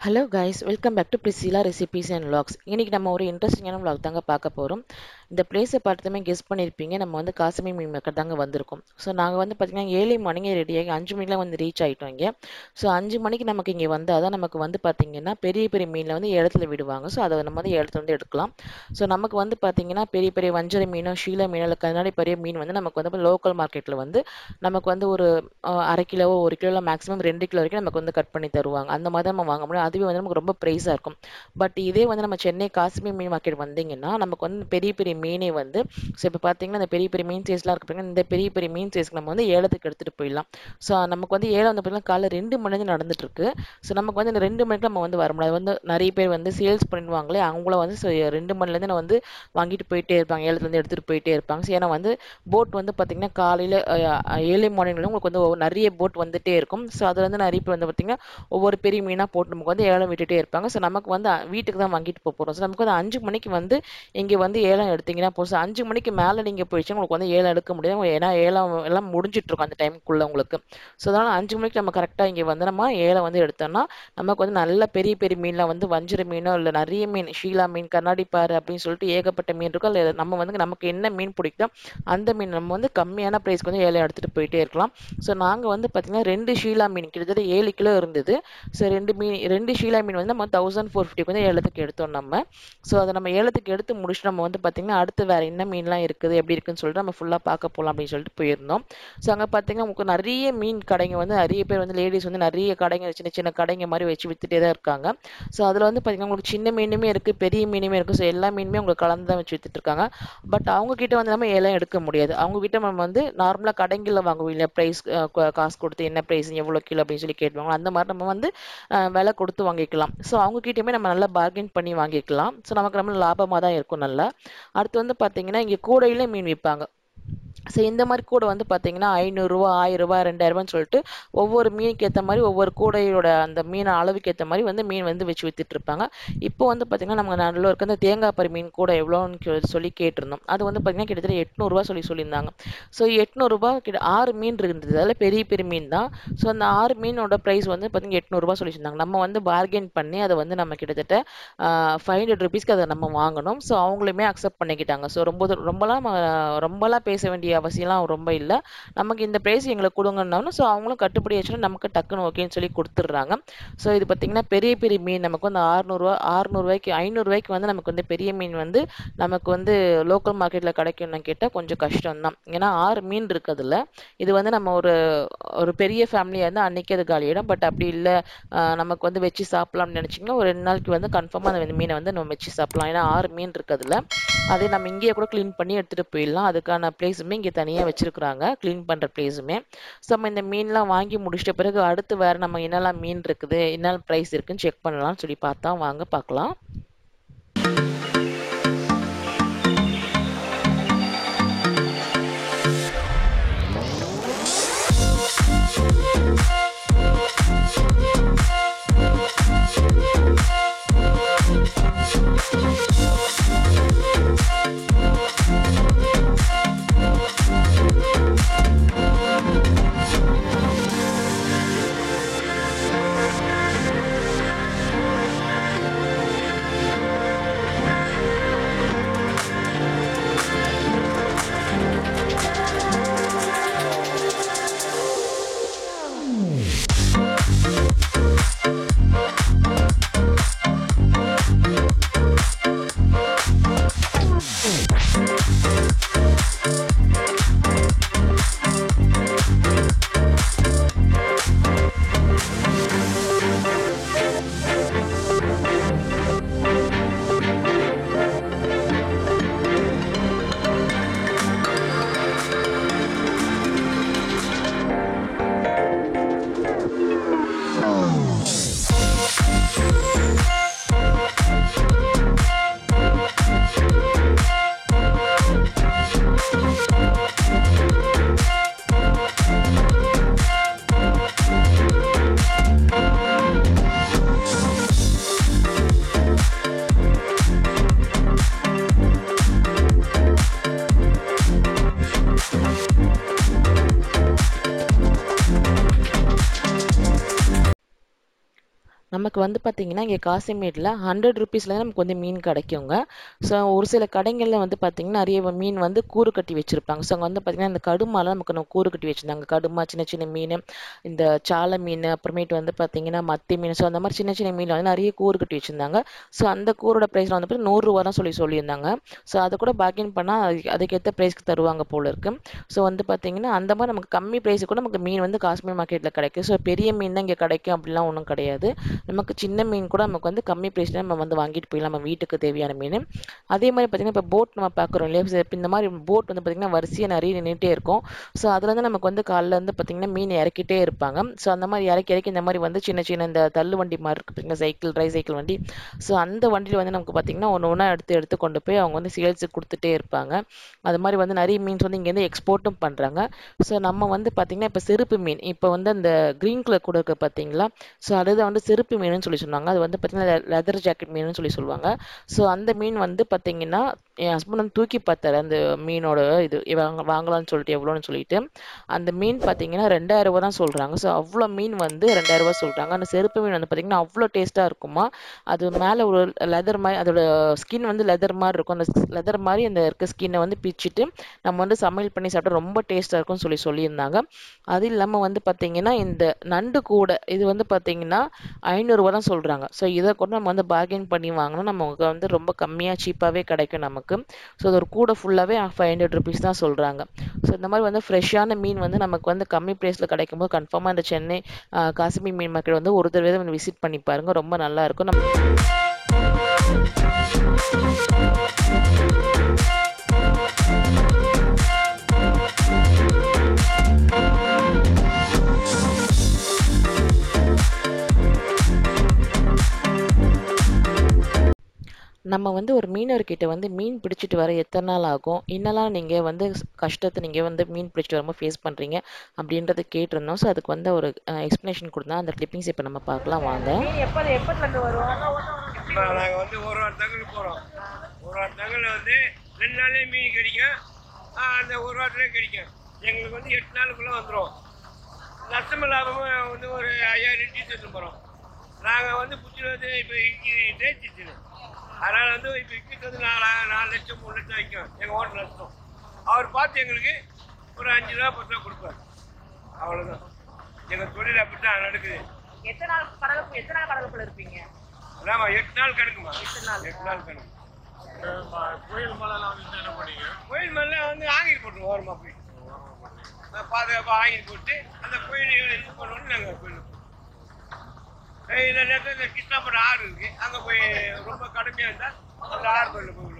Hello guys welcome back to Priscilla recipes and vlogs இன்னைக்கு நம்ம ஒரு இன்ட்ரெஸ்டிங்கான vlog தாங்க பார்க்க போகிறோம் இந்த பிளேஸை பார்த்ததுமே கெஸ் பண்ணியிருப்பீங்க நம்ம வந்து காசிமீர் மீன் மக்கள் தாங்க வந்திருக்கோம் ஸோ நாங்கள் வந்து பார்த்திங்கன்னா ஏழு மணிக்கு ரெடியாகி அஞ்சு மணிக்கெலாம் வந்து ரீச் ஆகிட்டோம் இங்கே ஸோ அஞ்சு மணிக்கு நமக்கு இங்கே வந்தால் தான் நமக்கு வந்து பார்த்திங்கன்னா பெரிய பெரிய மீனில் வந்து இடத்துல விடுவாங்க ஸோ அதை நம்ம வந்து இடத்துல வந்து எடுக்கலாம் ஸோ நமக்கு வந்து பார்த்திங்கன்னா பெரிய பெரிய வஞ்சரை மீனோ ஷீல மீனோ இல்லை கண்ணாடி பெரிய மீன் வந்து நமக்கு வந்து லோக்கல் மார்க்கெட்டில் வந்து நமக்கு வந்து ஒரு அஹ், அரை கிலோவோ ஒரு கிலோ மேக்ஸிமம் ரெண்டு கிலோ வரைக்கும் நமக்கு வந்து கட் பண்ணி தருவாங்க அந்த மாதிரி தான் நம்ம வாங்க முடியும் அதுவே வந்து நமக்கு ரொம்ப ப்ரைஸாக இருக்கும் பட் இதே வந்து நம்ம சென்னை காஷ்மீர் மீன் மார்க்கெட் வந்தீங்கன்னா நமக்கு வந்து பெரிய பெரிய மீனே வந்து ஸோ இப்போ பார்த்தீங்கன்னா இந்த பெரிய பெரிய மீன் சைஸ்லாம் இருக்கு பாருங்க, இந்த பெரிய பெரிய மீன் சைஸ்க்கு நம்ம வந்து ஏலத்துக்கு எடுத்துகிட்டு போயிடலாம் ஸோ நமக்கு வந்து ஏலம் வந்து பார்த்தீங்கன்னா காலைல ரெண்டு மணி நேரம் நடந்துட்டு இருக்கு ஸோ நமக்கு வந்து இந்த ரெண்டு மணிக்கு நம்ம வந்து வர முடியாது வந்து நிறைய பேர் வந்து சேல்ஸ் பண்ணிடுவாங்களே அவங்கள வந்து so ரெண்டு மணிலேருந்து நான் வந்து வாங்கிட்டு போயிட்டே இருப்பாங்க ஏலத்துலேருந்து எடுத்துகிட்டு போயிட்டே இருப்பாங்க ஸோ ஏன்னா வந்து போட் வந்து பார்த்திங்கன்னா காலையில் ஏழு மார்னிங்ல உங்களுக்கு வந்து ஒவ்வொரு- நிறைய போட் வந்துட்டே இருக்கும் ஸோ அதில் வந்து நிறைய பேர் வந்து பார்த்திங்கன்னா ஒவ்வொரு பெரிய மீனாக போட்டு நமக்கு வந்து ஏலம் விட்டுட்டே இருப்பாங்க ஸோ நமக்கு வந்து அ- வீட்டுக்கு தான் வாங்கிட்டு போக போகிறோம் ஸோ நமக்கு வந்து அஞ்சு மணிக்கு வந்து இங்கே வந்து ஏலம் எடுத்தீங்கன்னா போதும் ஸோ அஞ்சு மணிக்கு மேலே நீங்கள் போயிடுச்சு உங்களுக்கு வந்து ஏலம் எடுக்க முடியாது ஏன்னா ஏலம் எல்லாம் முடிஞ்சிட்டு இருக்கும் அந்த டைமுக்குள்ளே உங்களுக்கு ஸோ அதனால் அஞ்சு மணிக்கு நம்ம கரெக்டாக இங்கே வந்து நம்ம ஏலம் வந்து எடுத்தோம்னா நமக்கு வந்து நல்ல பெரிய பெரிய மீன்லாம் வந்து வஞ்சிர மீனோ இல்லை நிறைய மீன் ஷீலா மீன் கண்ணாடி பாறை அப்படின்னு சொல்லிட்டு ஏகப்பட்ட மீன் இருக்கும் அதில் நம்ம வந்து நமக்கு என்ன மீன் பிடிக்குதோ அந்த மீன் நம்ம வந்து கம்மியான ப்ரைஸ்க்கு வந்து ஏலம் எடுத்துகிட்டு போயிட்டே இருக்கலாம் ஸோ நாங்கள் வந்து பார்த்திங்கன்னா ரெண்டு ஷீலா மீன் கிட்டத்தட்ட ஏழு கிலோ இருந்தது ஸோ ரெண்டு மீன் ரெண்டு ஷீலா மீன் வந்து நம்ம தௌசண்ட் ஃபோர் ஃபிஃப்டிக்கு வந்து ஏலத்துக்கு எடுத்தோம் நம்ம ஸோ அதை நம்ம ஏலத்துக்கு எடுத்து முடிச்சுட்டு நம்ம வந்து பார்த்திங்கன்னா அடுத்து வேறு என்ன மீன்லாம் இருக்குது எப்படி இருக்குன்னு சொல்லிட்டு நம்ம ஃபுல்லாக பார்க்க போகலாம் அப்படின்னு சொல்லிட்டு போயிருந்தோம் ஸோ அங்கே பார்த்தீங்கன்னா உங்களுக்கு நிறைய மீன் கடைங்க வந்து நிறைய பேர் வந்து லேடிஸ் வந்து நிறைய கடைங்க சின்ன சின்ன கடைங்க மாதிரி வச்சு வித்துட்டே தான் இருக்காங்க ஸோ அதில் வந்து பார்த்திங்கன்னா உங்களுக்கு சின்ன மீனுமே இருக்குது பெரிய மீனுமே இருக்குது ஸோ எல்லா மீனுமே உங்களுக்கு கலந்து தான் வச்சு வித்துட்டு இருக்காங்க பட் அவங்க கிட்ட வந்து நம்ம ஏலம் எடுக்க முடியாது அவங்க கிட்ட நம்ம வந்து நார்மலாக கடைங்களில் வாங்குவோம் இல்லையா ப்ரைஸ் காசு கொடுத்து என்ன ப்ரைஸ் எவ்வளோ கிலோ அப்படின்னு சொல்லி கேட்டுவாங்க அந்த மாதிரி நம்ம வந்து அஹ், விலை கொடுத்து வாங்கிக்கலாம் ஸோ அவங்க கிட்டயுமே நம்ம நல்லா பார்கெயின் பண்ணி வாங்கிக்கலாம் ஸோ நமக்கு நம்ம லாபமாக தான் இருக்கும் நல்லா அடுத்து வந்து பார்த்தீங்கன்னா இங்கே கூடையில மீன் விற்பாங்க ஸோ இந்த மாதிரி கூடை வந்து பார்த்தீங்கன்னா ஐநூறுரூவா ஆயிரரூபா ரெண்டாயிரரூபான்னு சொல்லிட்டு ஒவ்வொரு மீனுக்கு ஏற்ற மாதிரி ஒவ்வொரு கூடையோட அந்த மீன் அளவுக்கு ஏற்ற மாதிரி வந்து மீன் வந்து வச்சு வித்துட்டு இருப்பாங்க இப்போ வந்து பார்த்தீங்கன்னா நம்ம நல்ல இருக்க அந்த தேங்காய் பறி மீன் கூட எவ்வளோன்னு கே- சொல்லி கேட்டிருந்தோம் அது வந்து பார்த்தீங்கன்னா கிட்டத்தட்ட எட்நூறுரூவா சொல்லி சொல்லியிருந்தாங்க ஸோ எட்நூறுரூபா கிட்ட ஆறு மீன் இருந்தது அதில் பெரிய பெரிய மீன் தான் ஸோ அந்த ஆறு மீனோட ப்ரைஸ் வந்து பார்த்தீங்கன்னா எட்நூறுரூவா சொல்லியிருந்தாங்க நம்ம வந்து பார்கெயின் பண்ணி அதை வந்து நம்ம கிட்டத்தட்ட ஃபைவ் ஹண்ட்ரட் ருபீஸ்க்கு அதை நம்ம வாங்கணும் ஸோ அவங்களுமே அக்செப்ட் பண்ணிக்கிட்டாங்க ஸோ ரொம்ப தூரம் ரொம்பலாம் நம்ம ரொம்பலாம் பேச வேண்டிய அவசியம்லாம் ரொம்ப இல்லை நமக்கு இந்த ப்ரைஸ் எங்களுக்கு கொடுங்கன்னாலும் ஸோ அவங்களும் கட்டுப்படி வச்சுட்டு நமக்கு டக்குன்னு ஓகேன்னு சொல்லி கொடுத்துட்றாங்க ஸோ இது பார்த்திங்கன்னா பெரிய பெரிய மீன் நமக்கு வந்து ஆறுநூறுவா ஆறுநூறுவாய்க்கு ஐநூறுரூவாய்க்கு வந்து நமக்கு வந்து பெரிய மீன் வந்து நமக்கு வந்து லோக்கல் மார்க்கெட்டில் கிடைக்கும்னு கேட்டால் கொஞ்சம் கஷ்டம் தான் ஏன்னா ஆறு மீன் இருக்குதுல இது வந்து நம்ம ஒரு ஒரு பெரிய ஃபேமிலியாக இருந்தால் அன்றைக்கி அது காலியிடும் பட் அப்படி இல்லை நமக்கு வந்து வச்சு சாப்பிட்லாம்னு நினச்சிங்கன்னா ஒரு ரெண்டு நாளைக்கு வந்து கன்ஃபார்மாக அந்த மீனை வந்து நம்ம வச்சு சாப்பிட்லாம் ஏன்னா ஆறு மீன் இருக்குதுல அதே நம்ம இங்கேயே கூட க்ளீன் பண்ணி எடுத்துகிட்டு போயிடலாம் அதுக்கான பிளேஸுமே இங்கே தனியாக வச்சுருக்குறாங்க க்ளீன் பண்ணுற பிளேஸுமே ஸோ நம்ம இந்த மீன்லாம் வாங்கி முடிச்சிட்ட பிறகு அடுத்து வேறு நம்ம என்னெல்லாம் மீன் இருக்குது என்னென்ன ப்ரைஸ் இருக்குன்னு செக் பண்ணலாம்னு சொல்லி பார்த்தா வாங்க பார்க்கலாம் நமக்கு வந்து பார்த்தீங்கன்னா, இங்கே காசிமேட்ல ரூ. 100 நமக்கு வந்து மீன் கிடைக்குங்க. ஸோ ஒரு சில கடைகள்ல வந்து பார்த்தீங்கன்னா, நெறைய மீன் வந்து கூறு கட்டி வச்சிருப்பாங்க. ஸோ அங்க வந்து பார்த்தீங்கன்னா, இந்த கடுமாலாம் நமக்கு ந கூறு கட்டி வச்சிருந்தாங்க. கடுமா, சின்ன சின்ன மீனு, இந்த சால மீனு, அப்புறமேட்டு வந்து பார்த்தீங்கன்னா, மத்தி மீன். ஸோ அந்த மாரி சின்ன சின்ன மீன்ல வந்து நெறைய கூறு கட்டி வச்சிருந்தாங்க. ஸோ அந்த கூரோட பிரைஸ்லாம் வந்து பார்த்தீங்கன்னா, ரூ. 100 தான் சொல்லி சொல்லியிருந்தாங்க. ஸோ அத கூட பார்கெயின் பண்ணா அதுக்கு அதுக்கேத்த பிரைஸ்க்கு தருவாங்க போல இருக்கு. ஸோ வந்து பார்த்தீங்கன்னா, அந்த மாரி நமக்கு கம்மி பிரைஸுக்கு கூட நமக்கு மீன் வந்து காஷ்மீர் மார்க்கெட்ல கிடைக்கும். ஸோ பெரிய மீன் தான் இங்க கிடைக்கும் அப்படிலாம் ஒண்ணும் கிடையாது. நமக்கு சின்ன மீன் கூட நமக்கு வந்து கம்மி பிரைஸ்ல நம்ம வந்து வாங்கிட்டு போயிடலாம். நம்ம வீட்டுக்கு தேவையான மீனு. அதே மாரி பார்த்தீங்கன்னா, இப்ப போட் நம்ம பார்க்குறோம் இல்லையா? ச இப்ப இந்த மாரி போட் வந்து பார்த்தீங்கன்னா, வரிசையா நெறைய நின்னுட்டே இருக்கும். ஸோ அதுலேருந்து நமக்கு வந்து காலைல வந்து பார்த்தீங்கன்னா, மீன் இறக்கிட்டே இருப்பாங்க. ஸோ அந்த மாரி இறக்கி இறக்கி இந்த மாரி வந்து சின்ன சின்ன இந்த தள்ளு வண்டி மாரி இருக்கு பார்த்தீங்களா? சைக்கிள், ட்ரை சைக்கிள் வண்டி. ஸோ அந்த வண்டியில வந்து நமக்கு பார்த்தீங்கன்னா, ஒண்ணு ஒண்ணா எடுத்து எடுத்து கொண்டு போய் அவங்க வந்து சேல்ஸுக்கு குடுத்துட்டே இருப்பாங்க. அது மாரி வந்து நெறைய மீன்ஸ் வந்து இங்கேருந்து எக்ஸ்போர்ட்டும் பண்றாங்க. ஸோ நம்ம வந்து பார்த்தீங்கன்னா, இப்ப செருப்பு மீன் இப்ப வந்து அந்த கிரீன் கலர் கூட இருக்கு பார்த்தீங்களா? ஸோ அதுதான் வந்து செருப்பு மீனுன்னு சொல்லி சொன்னாங்க. அது வந்து பார்த்தீங்கன்னா, லெ லெதர் ஜாக்கெட் மீனுன்னு சொல்லி சொல்லுவாங்க. ஸோ அந்த மீன் வந்து பார்த்தீங்கன்னா, என் ஹஸ்பண்ட் வந்து தூக்கி பார்த்தாரு. அந்த மீனோட இது வாங்க வாங்கலாம்னு சொல்லிட்டு எவ்வளோன்னு சொல்லிட்டு. அந்த மீன் பார்த்தீங்கன்னா, ரூ. 2000 தான் சொல்றாங்க. ஸோ அவ்ளோ மீன் வந்து ரூ. 2000 சொல்றாங்க. அந்த செருப்பு மீன் வந்து பார்த்தீங்கன்னா, அவ்ளோ டேஸ்ட்டா இருக்குமா! அது மேல ஒரு லெதர் மாரி அதோட ஸ்கின் வந்து லெதர் மாரி இருக்கும். அந்த ஸ் லெதர் மாரி அந்த இருக்க ஸ்கின்ன வந்து பிச்சுட்டு, நம்ம வந்து சமையல் பண்ணி சாப்பிட்டா ரொம்ப டேஸ்ட்டா இருக்கும்னு சொல்லி சொல்லியிருந்தாங்க. அது இல்லாம வந்து பார்த்தீங்கன்னா, இந்த நண்டு கூட இது வந்து பார்த்தீங்கன்னா, ரூ. 500 தான் சொல்றாங்க. ஸோ இத கூட நம்ம வந்து பார்கெயின் பண்ணி வாங்குனா, நமக்கு வந்து ரொம்ப கம்மியா சீப்பாவே கிடைக்கும் நமக்கு. ஸோ அது ஒரு கூட ஃபுல்லாவே ரூ. 500 தான் சொல்றாங்க. ஸோ இந்த மாரி வந்து ஃப்ரெஷ்ஷான மீன் வந்து நமக்கு வந்து கம்மி பிரைஸ்ல கிடைக்கும்போது, கன்ஃபார்மா இந்த சென்னை அ காசிமீர் மீன் மார்க்கெட் வந்து ஒரு தடவையாவது வந்து விசிட் பண்ணி பாருங்க. ரொம்ப நல்லாருக்கும். நம் நம்ம வந்து ஒரு மீனவர்கிட்ட வந்து மீன் பிடிச்சிட்டு வர எத்தன நாள் ஆகும்? என்னலாம் நீங்க வந்து ஸ் கஷ்டத்த நீங்க வந்து மீன் பிடிச்சிட்டு வரும்போது ஃபேஸ் பண்றீங்க? அப்படின்றத கேட்டிருந்தோம். ஸோ அதுக்கு வந்து ஒரு அ எக்ஸ்ப்ளனேஷன் குடுத்தா அந்த கிளிப்பிங்ஸ் இப்ப நம்ம பார்க்கலாம் வாங்க. மீன் எப்ப எப்பத்துலேருந்து வரும் இப்போ நாங்கள் வந்து ஒரு வார தகவல் போகிறோம் ஒரு வார தகவல் வந்து ரெண்டு நாள்லேயே மீன் கிடைக்கும் ஆ, அந்த ஒரு வாரத்துலேயே கிடைக்கும் எங்களுக்கு வந்து எட்டு நாளுக்குள்ளே வந்துடும் நஷ்டமும் லாபமும் வந்து ஒரு ஐயாயிரம் டீ எடுத்து போகிறோம் நாங்கள் வந்து புத்தியில் வந்து இப்போ இங்கே தேய்ச்சிச்சு அதனால் வந்து இப்போ இங்கிட்டு வந்து நாலு நாலு லட்சம் மூணு லட்சம் வைக்கும் எங்கள் ஓட்டல் நஷ்டம் அவர் பார்த்து எங்களுக்கு ஒரு அஞ்சு ரூபா பத்து ரூபா கொடுப்பார் அவ்வளோதான் எங்கள் தொழில் அப்படி தான் நடக்குது எத்தனை நாள் கடலுக்கு எத்தனை நாள் கடலுக்குள்ள இருப்பீங்க ஆமா எட்டு நாள் கணக்குமா எட்டு நாள். எட்டு நாள் கணக்கு கோயில் மலைலாம் வந்து என்ன பண்ணீங்க கோயில் மேல வந்து ஆங்கில் போட்டுருவோம் ஓரமாக போய் நான் பாதுகாப்பாக ஆங்கில் போட்டு அந்த கோயில் இது பண்ணோன்னு நாங்கள் கோயில் இந்த நேரத்தில் இந்த கிருஷ்ணாபுரம் ஆறு இருக்கு அங்கே போய் ரொம்ப கடுமையாக இருந்தால் அந்த ஆறு கோயிலில் போய் உள்ள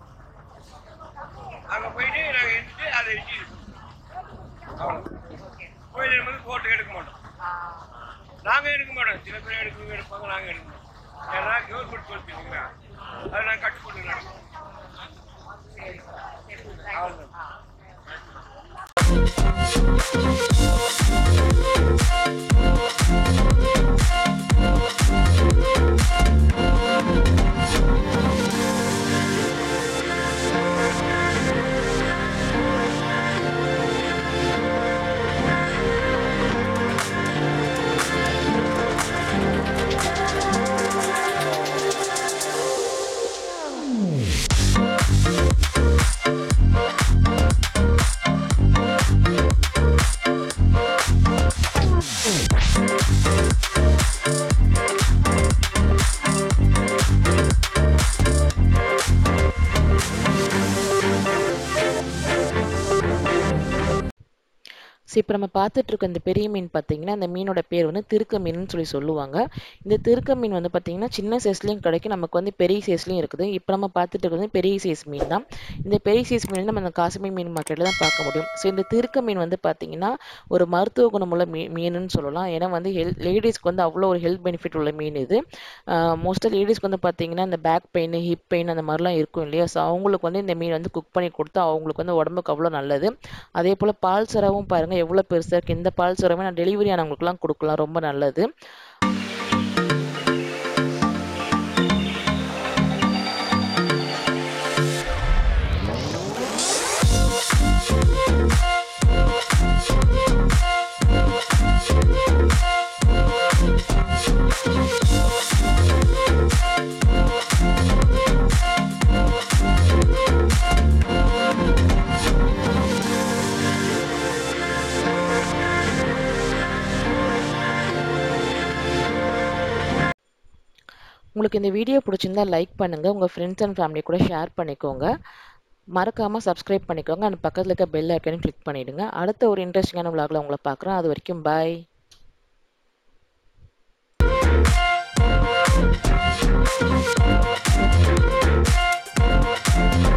அங்கே போயிட்டு நாங்கள் எடுத்துட்டு அதை வச்சு அவ்வளோ கோயில் வந்து போட்டு எடுக்க மாட்டோம் நாங்கள் எடுக்க மாட்டோம் சில பேர் எடுக்க எடுப்பாங்க நாங்கள் எடுக்க மாட்டோம் ஏன்னா கவர்மெண்ட் சொல்லிட்டீங்களா அதை நாங்கள் கட்டு போட்டு நடக்கோம் அவ்வளோதான் ஸோ இப்போ நம்ம பார்த்துட்டு இருக்க இந்த பெரிய மீன் பார்த்தீங்கன்னா, அந்த மீனோட பேர் வந்து திருக்க மீனுன்னு சொல்லி சொல்லுவாங்க. இந்த திருக்க மீன் வந்து பார்த்தீங்கன்னா, சின்ன சைஸ்லயும் கிடைக்கும். நமக்கு வந்து பெரிய சைஸ்லயும் இருக்குது. இப்போ நம்ம பார்த்துட்டு இருக்கிறது பெரிய சைஸ் மீன் தான். இந்த பெரிய சைஸ் மீன் நம்ம இந்த காசிமீர் மீன் மார்க்கெட்ல தான் பார்க்க முடியும். ஸோ இந்த திருக்க மீன் வந்து பார்த்தீங்கன்னா, ஒரு மருத்துவ குணமுள்ள மீ மீனுன்னு சொல்லலாம். ஏன்னா வந்து ஹெல் லேடீஸ்க்கு வந்து அவ்வளோ ஒரு ஹெல்த் பெனிஃபிட் உள்ள மீன் இது. மோஸ்ட்டாக லேடீஸ்க்கு வந்து பார்த்தீங்கன்னா, இந்த பேக் பெயின், ஹிப் பெயின் அந்த மாதிரிலாம் இருக்கும் இல்லையா? ஸோ அவங்களுக்கு வந்து இந்த மீன் வந்து குக் பண்ணி கொடுத்தா அவங்களுக்கு வந்து உடம்புக்கு அவ்வளோ நல்லது. அதே போல் பால் சராவும் பாருங்க எவ்வளோ பெருசா இருக்கு. இந்த பால் சராவே நான் டெலிவரி ஆனவங்களுக்குலாம் கொடுக்கலாம். ரொம்ப நல்லது. உங்களுக்கு இந்த வீடியோ பிடிச்சிருந்தா லைக் பண்ணுங்கள் உங்கள் ஃப்ரெண்ட்ஸ் அண்ட் ஃபேமிலி கூட ஷேர் பண்ணிக்கோங்க மறக்காமல் சப்ஸ்கிரைப் பண்ணிக்கோங்க அந்த பக்கத்தில் இருக்க பெல் ஐக்கனையும் கிளிக் பண்ணிவிடுங்க அடுத்த ஒரு இன்ட்ரெஸ்டிங்கான vlogல உங்களை பார்க்குறேன் அது வரைக்கும் பாய் Thank you.